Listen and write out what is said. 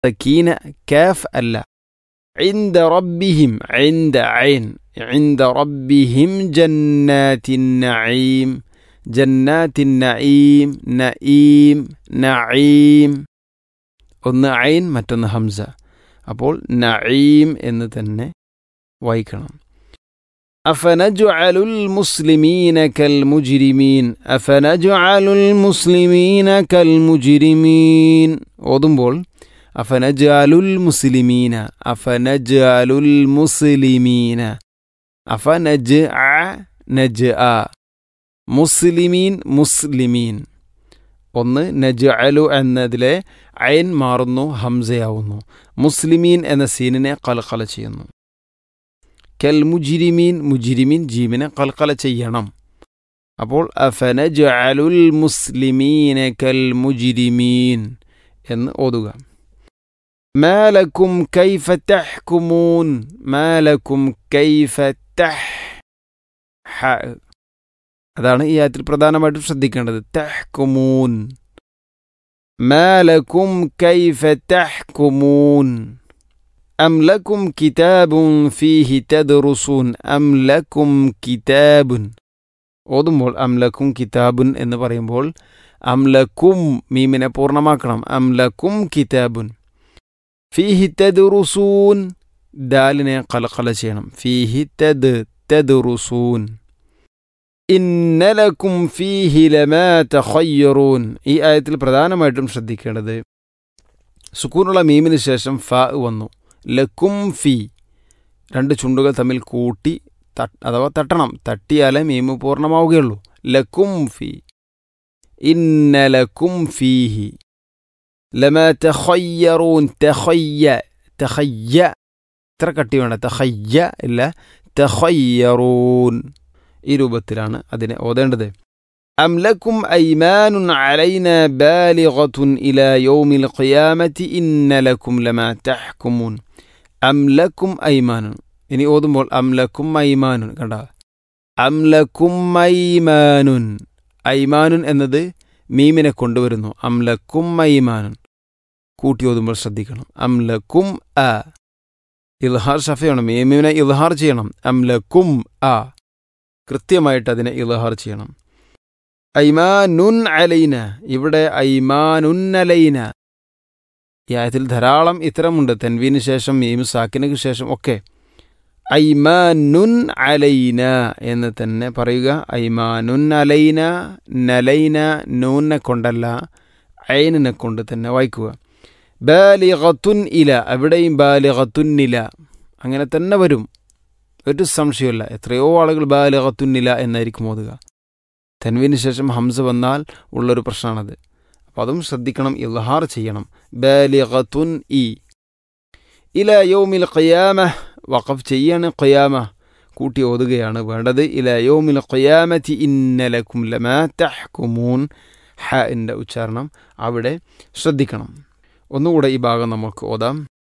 Sakeena calf അല്ല عند ربهم عند عين عند ربهم جنات النعيم جنات النعيم നഈം നഈം ഒന്ന് ഐൻ മറ്റൊന്ന് ഹംസ അപ്പോൾ നഈം എന്ന് തന്നെ വായിക്കണം أفنجعل المسلمين كالمجرمين أفنجعل المسلمين كالمجرمين ഓതുമ്പോൾ അഫനജാലുൽ മുസ്ലിമീന അഫനജാലുൽ മുസ്ലിമീന അഫനജ് അ നജ് ആ മുസ്ലിമീൻ മുസ്ലിമീൻ ഒന്ന് നജ് അലു എന്നതിലെ അയൻ മാറുന്നു ഹംസയാവുന്നു മുസ്ലിമീൻ എന്ന സീനിനെ കൽക്കല ചെയ്യുന്നു കൽ മുജിരിമീൻ മുജിരിമീൻ ജീമിനെ കൽക്കല ചെയ്യണം അപ്പോൾ അഫനജ് അലുൽ മുസ്ലിമീന കൽ മുജിരിമീൻ എന്ന് ഓതുക മാലക്കും കൈഫ തഹ്കുമൂൻ മാലക്കും കൈഫ തഹ് ഹ അതാണ് ഈ ആയത്തിൽ പ്രധാനമായിട്ടും ശ്രദ്ധിക്കേണ്ടത് തഹ്കുമൂൻ മാലക്കും കൈഫ തഹ്കുമൂൻ أم لكم كتاب فيه تدرسون أم لكم كتاب ഓതുമ്പോൾ അംലക്കും കിതാബുൻ എന്ന് പറയുമ്പോൾ അംലക്കും മീമിനെ പൂർണ്ണമാക്കണം അംലക്കും കിതാബുൻ ഫീഹി തദ്റുസൂൻ ദാലിനെ കലക്കല ചെയ്യണം ഫീഹി തദ് തദ്റുസൂൻ ഇന്നലക്കും ഫീഹി ലമാ തഖയ്യറൂൻ ഈ ആയത്തിൽ പ്രധാനമായിട്ടും ശ്രദ്ധിക്കേണ്ടത് സുക്കൂനുള്ള മീമിന് ശേഷം ഫ വന്നു ലക്കും ഫി രണ്ട് ചുണ്ടുകൾ തമ്മിൽ കൂട്ടി അഥവാ തട്ടണം തട്ടിയാലേ മീമ് പൂർണ്ണമാവുകയുള്ളൂ ലക്കും ഫി ഇന്നലക്കും ഫീഹി ലമ തഖയ്യറൂൻ തഖയ്യ തഖയ്യ ഇത്ര കട്ടി വേണ്ട തഖയ്യ ഇല്ല തഖയ്യറൂൻ ഈ രൂപത്തിലാണ് അതിനെ ഓതേണ്ടത് أم لكم أيمان علينا بالغة إلى يوم القيامة إن لكم لما تحكمون أم لكم أيمان ഇനി ഓതുമ്പോൾ അംലക്കും ഐമാനുൻ കണ്ട അംലക്കും ഐമാനുൻ ഐമാനുൻ എന്നത് മീമിനെ കൊണ്ടുവരുന്നു അംലക്കും ഐമാനുൻ കൂട്ടി ഓതുമ്പോൾ ശ്രദ്ധിക്കണം അംലക്കും അ ഇൽഹാർ ഷഫയാണ് മീമിനെ ഇൽഹാർ ചെയ്യണം അംലക്കും ആ കൃത്യമായിട്ട് അതിനെ ഇൽഹാർ ചെയ്യണം ഐമാനുൻ അലൈന ഇവിടെ ഐമാനുൻ അലൈന ഈ ആയത്തിൽ ധാരാളം ഇത്തരമുണ്ട് തെൻവീന് ശേഷം മീം സാക്കിനു ശേഷം ഒക്കെ ഐമാനുൻ അലൈന എന്ന് തന്നെ പറയുക ഐമാനുൻ അലൈന നലൈന നൂനെ കൊണ്ടല്ല ഐനിനെ കൊണ്ട് തന്നെ വായിക്കുക ബാലിഗത്തുൻ ഇല അവിടെയും ബാലിഗത്തുന്നില അങ്ങനെ തന്നെ വരും ഒരു സംശയമല്ല എത്രയോ ആളുകൾ ബാലിഗത്തുന്നില എന്നായിരിക്കും ഓതുക തെൻവിന് ശേഷം ഹംസ വന്നാൽ ഉള്ളൊരു പ്രശ്നമാണത് അപ്പോൾ അതും ശ്രദ്ധിക്കണം ഇൽഹാർ ചെയ്യണം ബാലിഗത്തുൻ ഇ ഇല യൗമിൽ ഖയാമ വഖഫ് ചെയ്യാണ് ഖയാമ കൂട്ടി ഓതുകയാണ് വേണ്ടത് ഇല യൗമിൽ ഖയാമത്തി ഇന്നലക്കും ലമാ തഹ്കുമൂൻ ഹ എൻ്റെ ഉച്ചാരണം അവിടെ ശ്രദ്ധിക്കണം ഒന്നുകൂടെ ഈ ഭാഗം നമുക്ക് ഓതാം